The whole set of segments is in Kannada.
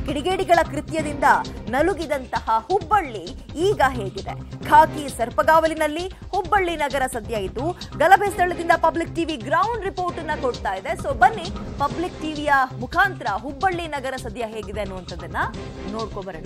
ಕಿಡಿಗೇಡಿಗಳ ಕೃತ್ಯದಿಂದ ನಲುಗಿದಂತಹ ಹುಬ್ಬಳ್ಳಿ ಈಗ ಹೇಗಿದೆ ಖಾಕಿ ಸರ್ಪಗಾವಲಿನಲ್ಲಿ ಹುಬ್ಬಳ್ಳಿ ನಗರ ಸದ್ಯ ಇದ್ದು ಗಲಭೆ ಸ್ಥಳದಿಂದ ಪಬ್ಲಿಕ್ ಟಿವಿ ಗ್ರೌಂಡ್ ರಿಪೋರ್ಟ್ ಅನ್ನ ಕೊಡ್ತಾ ಇದೆ ಸೊ ಬನ್ನಿ ಪಬ್ಲಿಕ್ ಟಿವಿಯ ಮುಖಾಂತರ ಹುಬ್ಬಳ್ಳಿ ನಗರ ಸದ್ಯ ಹೇಗಿದೆ ಅನ್ನುವಂಥದ್ದನ್ನ ನೋಡ್ಕೊಬರೋಣ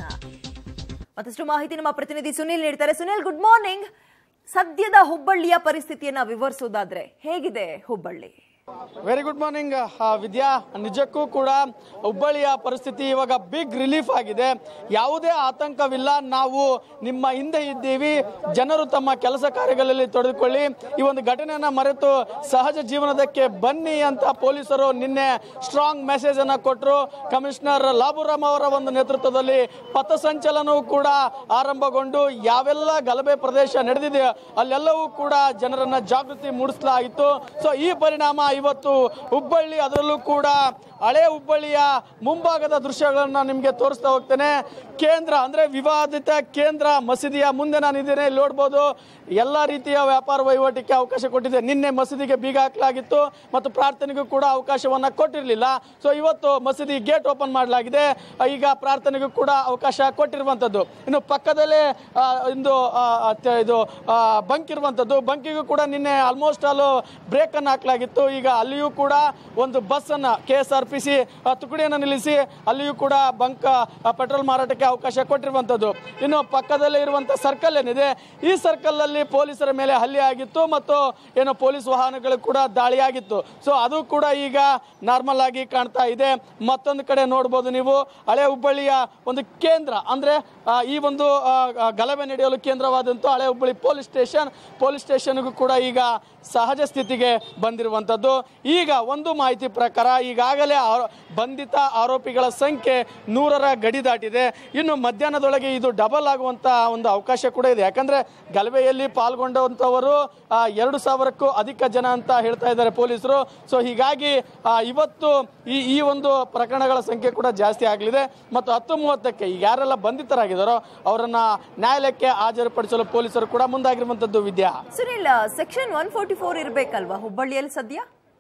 ಮತ್ತಷ್ಟು ಮಾಹಿತಿ ನಮ್ಮ ಪ್ರತಿನಿಧಿ ಸುನಿಲ್ ನೀಡ್ತಾರೆ ಸುನಿಲ್ ಗುಡ್ ಮಾರ್ನಿಂಗ್ ಸದ್ಯದ ಹುಬ್ಬಳ್ಳಿಯ ಪರಿಸ್ಥಿತಿಯನ್ನ ವಿವರಿಸೋದಾದ್ರೆ ಹೇಗಿದೆ Hubballi very good morning Vidya ನಿಜಕ್ಕೂ ಕೂಡ ಹುಬ್ಬಳ್ಳಿಯ ಪರಿಸ್ಥಿತಿ ಇವಾಗ ಬಿಗ್ ರಿಲೀಫ್ ಆಗಿದೆ ಯಾವುದೇ ಆತಂಕವಿಲ್ಲ ನಾವು ನಿಮ್ಮ ಹಿಂದೆ ಇದ್ದೀವಿ ಜನರು ತಮ್ಮ ಕೆಲಸ ಕಾರ್ಯಗಳಲ್ಲಿ ತೊಡೆದುಕೊಳ್ಳಿ ಈ ಒಂದು ಘಟನೆಯನ್ನ ಮರೆತು ಸಹಜ ಜೀವನದಕ್ಕೆ ಬನ್ನಿ ಅಂತ ಪೊಲೀಸರು ನಿನ್ನೆ ಸ್ಟ್ರಾಂಗ್ ಮೆಸೇಜ್ ಅನ್ನ ಕೊಟ್ಟರು ಕಮಿಷನರ್ ಲಾಬುರಾಮ್ ಅವರ ಒಂದು ನೇತೃತ್ವದಲ್ಲಿ ಪಥಸಂಚಲನವೂ ಕೂಡ ಆರಂಭಗೊಂಡು ಯಾವೆಲ್ಲ ಗಲಭೆ ಪ್ರದೇಶ ನಡೆದಿದೆ ಅಲ್ಲೆಲ್ಲವೂ ಕೂಡ ಜನರನ್ನ ಜಾಗೃತಿ ಮೂಡಿಸಲಾಯಿತು ಸೊ ಈ ಪರಿಣಾಮ ಇವತ್ತು ಹುಬ್ಬಳ್ಳಿ ಅದರಲ್ಲೂ ಕೂಡ ಹಳೆ ಹುಬ್ಬಳ್ಳಿಯ ಮುಂಭಾಗದ ದೃಶ್ಯಗಳನ್ನ ನಿಮಗೆ ತೋರಿಸ್ತಾ ಹೋಗ್ತೇನೆ ಕೇಂದ್ರ ಅಂದ್ರೆ ವಿವಾದಿತ ಕೇಂದ್ರ ಮಸೀದಿಯ ಮುಂದೆ ನಾನು ಇದ್ದೇನೆ ಇಲ್ಲಿ ನೋಡ್ಬೋದು ಎಲ್ಲ ರೀತಿಯ ವ್ಯಾಪಾರ ವಹಿವಾಟಿಗೆ ಅವಕಾಶ ಕೊಟ್ಟಿದೆ ನಿನ್ನೆ ಮಸೀದಿಗೆ ಬೀಗ ಹಾಕಲಾಗಿತ್ತು ಮತ್ತು ಪ್ರಾರ್ಥನೆಗೂ ಕೂಡ ಅವಕಾಶವನ್ನ ಕೊಟ್ಟಿರಲಿಲ್ಲ ಸೊ ಇವತ್ತು ಮಸೀದಿ ಗೇಟ್ ಓಪನ್ ಮಾಡಲಾಗಿದೆ ಈಗ ಪ್ರಾರ್ಥನೆಗೂ ಕೂಡ ಅವಕಾಶ ಕೊಟ್ಟಿರುವಂತದ್ದು ಇನ್ನು ಪಕ್ಕದಲ್ಲೇ ಆ, ಒಂದು ಆ, ಅತ್ಯ- ಇದು ಬಂಕ್ ಇರುವಂತದ್ದು ಬಂಕಿಗೂ ಕೂಡ ನಿನ್ನೆ ಆಲ್ಮೋಸ್ಟ್ ಆಲ್ ಬ್ರೇಕ್ ಅನ್ನು ಹಾಕಲಾಗಿತ್ತು ಈಗ ಅಲ್ಲಿಯೂ ಕೂಡ ಒಂದು ಬಸ್ ಅನ್ನ K S R P C ತುಕಡಿಯನ್ನು ನಿಲ್ಲಿಸಿ ಅಲ್ಲಿಯೂ ಕೂಡ ಬಂಕ್ ಆ, ಪೆಟ್ರೋಲ್ ಮಾರಾಟಕ್ಕೆ ಅವಕಾಶ ಕೊಟ್ಟಿರುವಂತದ್ದು ಇನ್ನು ಪಕ್ಕದಲ್ಲೇ ಇರುವಂತ ಸರ್ಕಲ್ ಏನಿದೆ ಈ ಸರ್ಕಲ್ ಅಲ್ಲಿ ಪೊಲೀಸರ ಮೇಲೆ ಹಲ್ಲೆ ಆಗಿತ್ತು ಮತ್ತು ಏನು ಪೊಲೀಸ್ ವಾಹನಗಳು ಕೂಡ ದಾಳಿಯಾಗಿತ್ತು ಸೊ ಅದು ಕೂಡ ಈಗ ನಾರ್ಮಲ್ ಆಗಿ ಕಾಣ್ತಾ ಇದೆ ಮತ್ತೊಂದು ಕಡೆ ನೋಡ್ಬೋದು ನೀವು ಹಳೆ ಹುಬ್ಬಳ್ಳಿಯ ಒಂದು ಕೇಂದ್ರ ಅಂದ್ರೆ ಆ, ಈ ಒಂದು ಆ, ಆ, ಗಲಭೆ ನಡೆಯಲು ಕೇಂದ್ರವಾದಂಥ ಹಳೆ ಹುಬ್ಬಳ್ಳಿ ಪೊಲೀಸ್ ಸ್ಟೇಷನ್ ಪೊಲೀಸ್ ಸ್ಟೇಷನ್ಗೂ ಕೂಡ ಈಗ ಸಹಜ ಸ್ಥಿತಿಗೆ ಬಂದಿರುವಂಥದ್ದು ಈಗ ಒಂದು ಮಾಹಿತಿ ಪ್ರಕಾರ ಈಗಾಗಲೇ ಆರೋ- ಬಂಧಿತ ಆರೋಪಿಗಳ ಸಂಖ್ಯೆ ನೂರರ ಗಡಿ ದಾಟಿದೆ ಇನ್ನು ಮಧ್ಯಾಹ್ನದೊಳಗೆ ಇದು ಡಬಲ್ ಆಗುವಂತ ಒಂದು ಅವಕಾಶ ಕೂಡ ಇದೆ ಯಾಕಂದ್ರೆ ಗಲಭೆಯಲ್ಲಿ ಪಾಲ್ಗೊಂಡಂತವರು ಆ, ಎರಡು ಸಾವಿರಕ್ಕೂ ಅಧಿಕ ಜನ ಅಂತ ಹೇಳ್ತಾ ಇದ್ದಾರೆ ಪೊಲೀಸರು ಸೊ ಹೀಗಾಗಿ ಆ, ಇವತ್ತು ಈ ಈ ಒಂದು ಪ್ರಕರಣಗಳ ಸಂಖ್ಯೆ ಕೂಡ ಜಾಸ್ತಿ ಆಗಲಿದೆ ಮತ್ತು ಹತ್ತು ಮೂವತ್ತಕ್ಕೆ ಈಗ ಯಾರೆಲ್ಲ ಬಂಧಿತರಾಗಿದ್ದಾರೋ ಅವರನ್ನ ನ್ಯಾಯಾಲಯಕ್ಕೆ ಹಾಜರುಪಡಿಸಲು ಪೊಲೀಸರು ಕೂಡ ಮುಂದಾಗಿರುವಂತದ್ದು Vidya Sunil section one forty four ಇರ್ಬೇಕಲ್ವಾ ಹುಬ್ಬಳ್ಳಿಯಲ್ಲಿ ಸದ್ಯ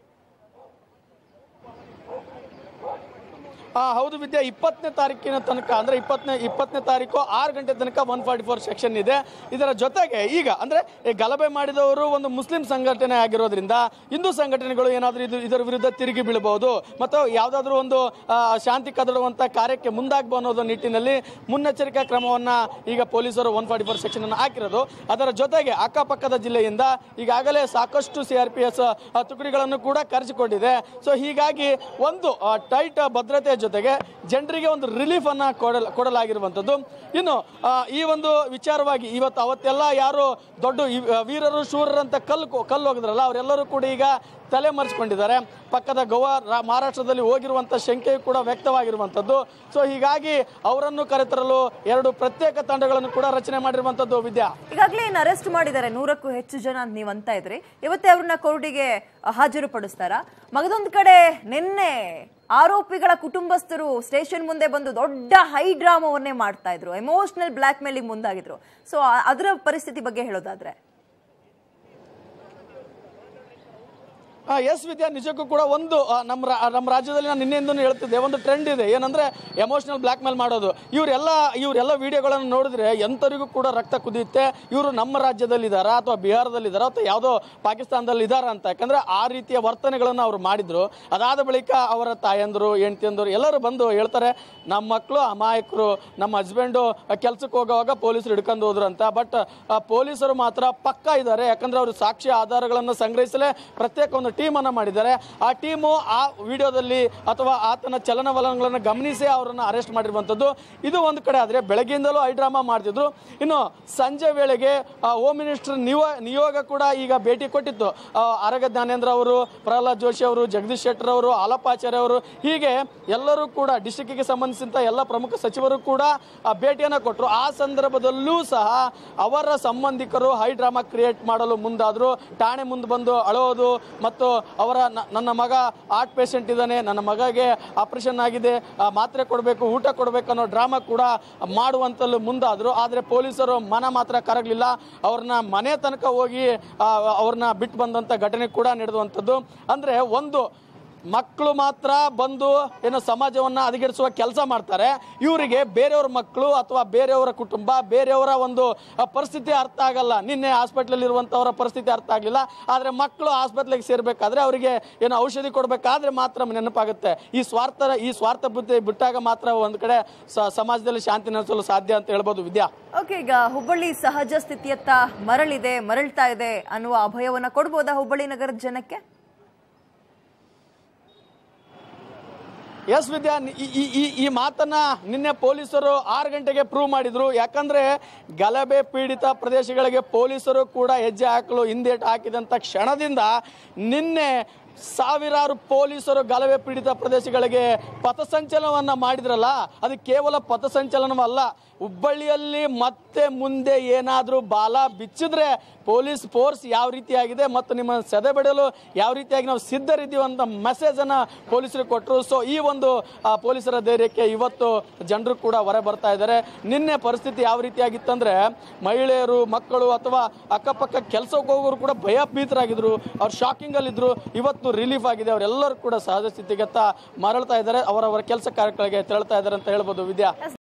ಆ, ಹೌದು ವಿದ್ಯಾ ಇಪ್ಪತ್ತನೇ ತಾರೀಕಿನ ತನಕ ಅಂದ್ರೆ ಇಪ್ಪತ್ತನೇ ಇಪ್ಪತ್ತನೇ ತಾರೀಕು ಆರು ಗಂಟೆ ತನಕ ಒನ್ ಫಾರ್ಟಿ ಫೋರ್ ಸೆಕ್ಷನ್ ಇದೆ ಇದರ ಜೊತೆಗೆ ಈಗ ಅಂದ್ರೆ ಈ ಗಲಭೆ ಮಾಡಿದವರು ಒಂದು ಮುಸ್ಲಿಂ ಸಂಘಟನೆ ಆಗಿರೋದ್ರಿಂದ ಹಿಂದೂ ಸಂಘಟನೆಗಳು ಏನಾದರೂ ಇದು ಇದರ ವಿರುದ್ಧ ತಿರುಗಿ ಬೀಳಬಹುದು ಮತ್ತು ಯಾವುದಾದ್ರೂ ಒಂದು ಆ, ಶಾಂತಿ ಕದಡುವಂತ ಕಾರ್ಯಕ್ಕೆ ಮುಂದಾಗಬಹುದು ಅನ್ನೋದು ನಿಟ್ಟಿನಲ್ಲಿ ಮುನ್ನೆಚ್ಚರಿಕಾ ಕ್ರಮವನ್ನ ಈಗ ಪೊಲೀಸರು ಒನ್ ಫಾರ್ಟಿ ಫೋರ್ ಸೆಕ್ಷನ್ ಅನ್ನು ಹಾಕಿರೋದು ಅದರ ಜೊತೆಗೆ ಅಕ್ಕಪಕ್ಕದ ಜಿಲ್ಲೆಯಿಂದ ಈಗಾಗಲೇ ಸಾಕಷ್ಟು ಸಿ ಆರ್ ಪಿ ಎಸ್ ತುಕಡಿಗಳನ್ನು ಕೂಡ ಕರೆಸಿಕೊಂಡಿದೆ ಸೊ ಹೀಗಾಗಿ ಒಂದು ಟೈಟ್ ಭದ್ರತೆಯ ಜೊತೆಗೆ ಜನರಿಗೆ ಒಂದು ರಿಲೀಫ್ ಅನ್ನ ಕೊಡಲ ಕೊಡಲಾಗಿರುವಂಥದ್ದು ಇನ್ನು ಆ, ಈ ಒಂದು ವಿಚಾರವಾಗಿ ಇವತ್ತು ಅವತ್ತೆಲ್ಲ ಯಾರು ದೊಡ್ಡ ಈ- ಆ, ವೀರರು ಶೂರರು ಅಂತ ಕಲ್ಲು ಕೊ- ಕಲ್ಲು ಹೋಗಿದ್ರಲ್ಲ ಅವರೆಲ್ಲರೂ ಕೂಡ ಈಗ ತಲೆ ಮರೆಸಿಕೊಂಡಿದ್ದಾರೆ ಪಕ್ಕದ ಗೋವಾ ರಾ- ಮಹಾರಾಷ್ಟ್ರದಲ್ಲಿ ಹೋಗಿರುವಂಥ ಶಂಕೆಯು ಕೂಡ ವ್ಯಕ್ತವಾಗಿರುವಂಥದ್ದು ಸೊ ಹೀಗಾಗಿ ಅವರನ್ನು ಕರೆತರಲು ಎರಡು ಪ್ರತ್ಯೇಕ ತಂಡಗಳನ್ನು ಕೂಡ ರಚನೆ ಮಾಡಿರುವಂಥದ್ದು ವಿದ್ಯಾ ಈಗಾಗಲೇ ಏನು ಅರೆಸ್ಟ್ ಮಾಡಿದ್ದಾರೆ ನೂರಕ್ಕೂ ಹೆಚ್ಚು ಜನ ಅಂತ ನೀವು ಅಂತ ಇದ್ರಿ ಇವತ್ತೇ ಅವ್ರನ್ನ ಕೋರ್ಟಿಗೆ ಹಾಜರುಪಡಿಸ್ತಾರ ಮಗದೊಂದು ಕಡೆ ನಿನ್ನೆ ಆರೋಪಿಗಳ ಕುಟುಂಬಸ್ಥರು ಸ್ಟೇಷನ್ ಮುಂದೆ ಬಂದು ದೊಡ್ಡ ಹೈ ಡ್ರಾಮಾವನ್ನೇ ಮಾಡ್ತಾ ಇದ್ರು ಎಮೋಷನಲ್ ಬ್ಲಾಕ್ ಮೇಲಿಂಗ್ ಮುಂದಾಗಿದ್ರು ಸೊ ಅದರ ಪರಿಸ್ಥಿತಿ ಬಗ್ಗೆ ಹೇಳೋದಾದ್ರೆ ಎಸ್ ವಿದ್ಯಾ ನಿಜಕ್ಕೂ ಕೂಡ ಒಂದು ಆ, ನಮ್ಮ ರಾ- ನಮ್ಮ ರಾಜ್ಯದಲ್ಲಿ ನಾನು ನಿನ್ನೆಂದೂ ಹೇಳ್ತಿದ್ದೆ ಒಂದು ಟ್ರೆಂಡ್ ಇದೆ ಏನಂದ್ರೆ ಎಮೋಷನಲ್ ಬ್ಲಾಕ್ ಮೇಲ್ ಮಾಡೋದು ಇವರೆಲ್ಲ ಇವರೆಲ್ಲ ವಿಡಿಯೋಗಳನ್ನು ನೋಡಿದ್ರೆ ಎಂಥವರಿಗೂ ಕೂಡ ರಕ್ತ ಕುದಿಯುತ್ತೆ ಇವರು ನಮ್ಮ ರಾಜ್ಯದಲ್ಲಿ ಇದ್ದಾರಾ ಅಥವಾ ಬಿಹಾರದಲ್ಲಿ ಇದ್ದಾರಾ ಅಥವಾ ಯಾವುದೋ ಪಾಕಿಸ್ತಾನದಲ್ಲಿ ಇದ್ದಾರಾ ಅಂತ ಯಾಕಂದ್ರೆ ಆ ರೀತಿಯ ವರ್ತನೆಗಳನ್ನು ಅವರು ಮಾಡಿದ್ರು ಅದಾದ ಬಳಿಕ ಅವರ ತಾಯಂದರು ಹೆಂಡತಿಯಂದರು ಎಲ್ಲರೂ ಬಂದು ಹೇಳ್ತಾರೆ ನಮ್ಮ ಮಕ್ಕಳು ಅಮಾಯಕರು ನಮ್ಮ ಹಸ್ಬೆಂಡು ಕೆಲ್ಸಕ್ಕೆ ಹೋಗುವಾಗ ಪೊಲೀಸರು ಹಿಡ್ಕೊಂಡು ಹೋದ್ರು ಅಂತ ಬಟ್ ಪೊಲೀಸರು ಮಾತ್ರ ಪಕ್ಕ ಇದ್ದಾರೆ ಯಾಕಂದ್ರೆ ಅವರು ಸಾಕ್ಷಿ ಆಧಾರಗಳನ್ನು ಸಂಗ್ರಹಿಸಲೇ ಪ್ರತ್ಯೇಕ ಒಂದು ಟೀಮ್ ಅನ್ನ ಮಾಡಿದ್ದಾರೆ ಆ ಟೀಮು ಆ ವಿಡಿಯೋದಲ್ಲಿ ಅಥವಾ ಆತನ ಚಲನವಲನಗಳನ್ನು ಗಮನಿಸಿ ಅವರನ್ನು ಅರೆಸ್ಟ್ ಮಾಡಿರುವಂಥದ್ದು ಇದು ಒಂದು ಕಡೆ ಆದರೆ ಬೆಳಗ್ಗೆಯಿಂದಲೂ ಐ ಡ್ರಾಮಾ ಮಾಡ್ತಿದ್ರು ಇನ್ನು ಸಂಜೆ ವೇಳೆಗೆ ಆ, ಹೋಮ್ ಮಿನಿಸ್ಟರ್ ನಿಯೋ ನಿಯೋಗ ಕೂಡ ಈಗ ಭೇಟಿ ಕೊಟ್ಟಿತ್ತು ಆ, ಆರೋಗ್ಯ ಜ್ಞಾನೇಂದ್ರ ಅವರು ಪ್ರಹ್ಲಾದ್ ಜೋಶಿ ಅವರು ಜಗದೀಶ್ ಶೆಟ್ಟರ್ ಅವರು ಆಲಪ್ಪಾಚಾರ್ಯ ಅವರು ಹೀಗೆ ಎಲ್ಲರೂ ಕೂಡ ಡಿಸ್ಟಿಕ್ಗೆ ಸಂಬಂಧಿಸಿದಂಥ ಎಲ್ಲ ಪ್ರಮುಖ ಸಚಿವರು ಕೂಡ ಆ ಭೇಟಿಯನ್ನು ಕೊಟ್ಟರು ಆ ಸಂದರ್ಭದಲ್ಲೂ ಸಹ ಅವರ ಸಂಬಂಧಿಕರು ಹೈ ಡ್ರಾಮಾ ಕ್ರಿಯೇಟ್ ಮಾಡಲು ಮುಂದಾದರು ಠಾಣೆ ಮುಂದೆ ಬಂದು ಅಳೋದು ಮತ್ತು ಅವರ ನ- ನನ್ನ ಮಗ ಹಾರ್ಟ್ ಪೇಷಂಟ್ ಇದ್ದಾನೆ ನನ್ನ ಮಗಗೆ ಆಪರೇಷನ್ ಆಗಿದೆ ಆ, ಮಾತ್ರೆ ಕೊಡಬೇಕು ಊಟ ಕೊಡಬೇಕು ಅನ್ನೋ ಡ್ರಾಮಾ ಕೂಡ ಮಾಡುವಂತಲ್ಲೂ ಮುಂದಾದರು ಆದರೆ ಪೊಲೀಸರು ಮನ ಮಾತ್ರ ಕರಗಲಿಲ್ಲ ಅವ್ರನ್ನ ಮನೆ ತನಕ ಹೋಗಿ ಆ, ಅವ್ರನ್ನ ಬಿಟ್ಟು ಬಂದಂಥ ಘಟನೆ ಕೂಡ ನಡೆದುವಂಥದ್ದು ಅಂದರೆ ಒಂದು ಮಕ್ಕಳು ಮಾತ್ರ ಬಂದು ಏನು ಸಮಾಜವನ್ನ ಹದಗೆಡಿಸುವ ಕೆಲಸ ಮಾಡ್ತಾರೆ ಇವರಿಗೆ ಬೇರೆಯವ್ರ ಮಕ್ಕಳು ಅಥವಾ ಬೇರೆಯವರ ಕುಟುಂಬ ಬೇರೆಯವರ ಒಂದು ಆ, ಪರಿಸ್ಥಿತಿ ಅರ್ಥ ಆಗಲ್ಲ ನಿನ್ನೆ ಹಾಸ್ಪಿಟ್ಲಲ್ಲಿ ಇರುವಂತವರ ಪರಿಸ್ಥಿತಿ ಅರ್ಥ ಆಗಲಿಲ್ಲ ಆದ್ರೆ ಮಕ್ಕಳು ಆಸ್ಪತ್ರೆಗೆ ಸೇರ್ಬೇಕಾದ್ರೆ ಅವರಿಗೆ ಏನು ಔಷಧಿ ಕೊಡಬೇಕಾದ್ರೆ ಮಾತ್ರ ನೆನಪಾಗುತ್ತೆ ಈ ಸ್ವಾರ್ಥ ಈ ಸ್ವಾರ್ಥ ಬುದ್ಧಿ ಬಿಟ್ಟಾಗ ಮಾತ್ರ ಒಂದು ಕಡೆ ಸ- ಸಮಾಜದಲ್ಲಿ ಶಾಂತಿ ನೆಲೆಸಲು ಸಾಧ್ಯ ಅಂತ ಹೇಳ್ಬೋದು ವಿದ್ಯಾ ಓಕೆ ಈಗ ಹುಬ್ಬಳ್ಳಿ ಸಹಜ ಸ್ಥಿತಿಯತ್ತ ಮರಳಿದೆ ಮರಳ್ತಾ ಇದೆ ಅನ್ನುವ ಅಭಯವನ್ನ ಕೊಡ್ಬೋದಾ ಹುಬ್ಬಳ್ಳಿ ನಗರದ ಜನಕ್ಕೆ ಎಸ್ ವಿದ್ಯಾ ನಿ- ಈ- ಈ- ಈ- ಈ ಮಾತನ್ನ ನಿನ್ನೆ ಪೊಲೀಸರು ಆರು ಗಂಟೆಗೆ ಪ್ರೂವ್ ಮಾಡಿದ್ರು ಯಾಕಂದ್ರೆ ಗಲಭೆ ಪೀಡಿತ ಪ್ರದೇಶಗಳಿಗೆ ಪೊಲೀಸರು ಕೂಡ ಹೆಜ್ಜೆ ಹಾಕಲು ಹಿಂದೇಟು ಹಾಕಿದಂತ ಕ್ಷಣದಿಂದ ನಿನ್ನೆ ಸಾವಿರಾರು ಪೊಲೀಸರು ಗಲಭೆ ಪೀಡಿತ ಪ್ರದೇಶಗಳಿಗೆ ಪಥಸಂಚಲನವನ್ನ ಮಾಡಿದ್ರಲ್ಲ ಅದು ಕೇವಲ ಪಥಸಂಚಲನವಲ್ಲ ಹುಬ್ಬಳ್ಳಿಯಲ್ಲಿ ಮತ್ತೆ ಮುಂದೆ ಏನಾದರೂ ಬಾಲ ಬಿಚ್ಚಿದ್ರೆ ಪೊಲೀಸ್ ಫೋರ್ಸ್ ಯಾವ ರೀತಿಯಾಗಿದೆ ಮತ್ತು ನಿಮ್ಮ ಸೆದೆ ಬಿಡಲು ಯಾವ ರೀತಿಯಾಗಿ ನಾವು ಸಿದ್ಧರಿದ್ದೀವಿ ಅಂತ ಮೆಸೇಜ್ ಅನ್ನ ಪೊಲೀಸರಿಗೆ ಕೊಟ್ಟರು ಸೊ ಈ ಒಂದು ಆ, ಪೊಲೀಸರ ಧೈರ್ಯಕ್ಕೆ ಇವತ್ತು ಜನರು ಕೂಡ ಹೊರ ಬರ್ತಾ ಇದ್ದಾರೆ ನಿನ್ನೆ ಪರಿಸ್ಥಿತಿ ಯಾವ ರೀತಿಯಾಗಿತ್ತಂದ್ರೆ ಮಹಿಳೆಯರು ಮಕ್ಕಳು ಅಥವಾ ಅಕ್ಕಪಕ್ಕ ಕೆಲಸಕ್ಕೆ ಹೋಗೋರು ಕೂಡ ಭಯಭೀತರಾಗಿದ್ರು ಅವ್ರು ಶಾಕಿಂಗ್ ಅಲ್ಲಿ ಇದ್ರು ಇವತ್ತು ರಿಲೀಫ್ ಆಗಿದೆ ಅವರೆಲ್ಲರೂ ಕೂಡ ಸಹಜ ಸ್ಥಿತಿಗತ್ತ ಮರಳ್ತಾ ಇದ್ದಾರೆ ಅವರವರ ಕೆಲಸ ಕಾರ್ಯಗಳಿಗೆ ತೆರಳ್ತಾ ಇದ್ದಾರೆ ಅಂತ ಹೇಳ್ಬೋದು ವಿದ್ಯಾ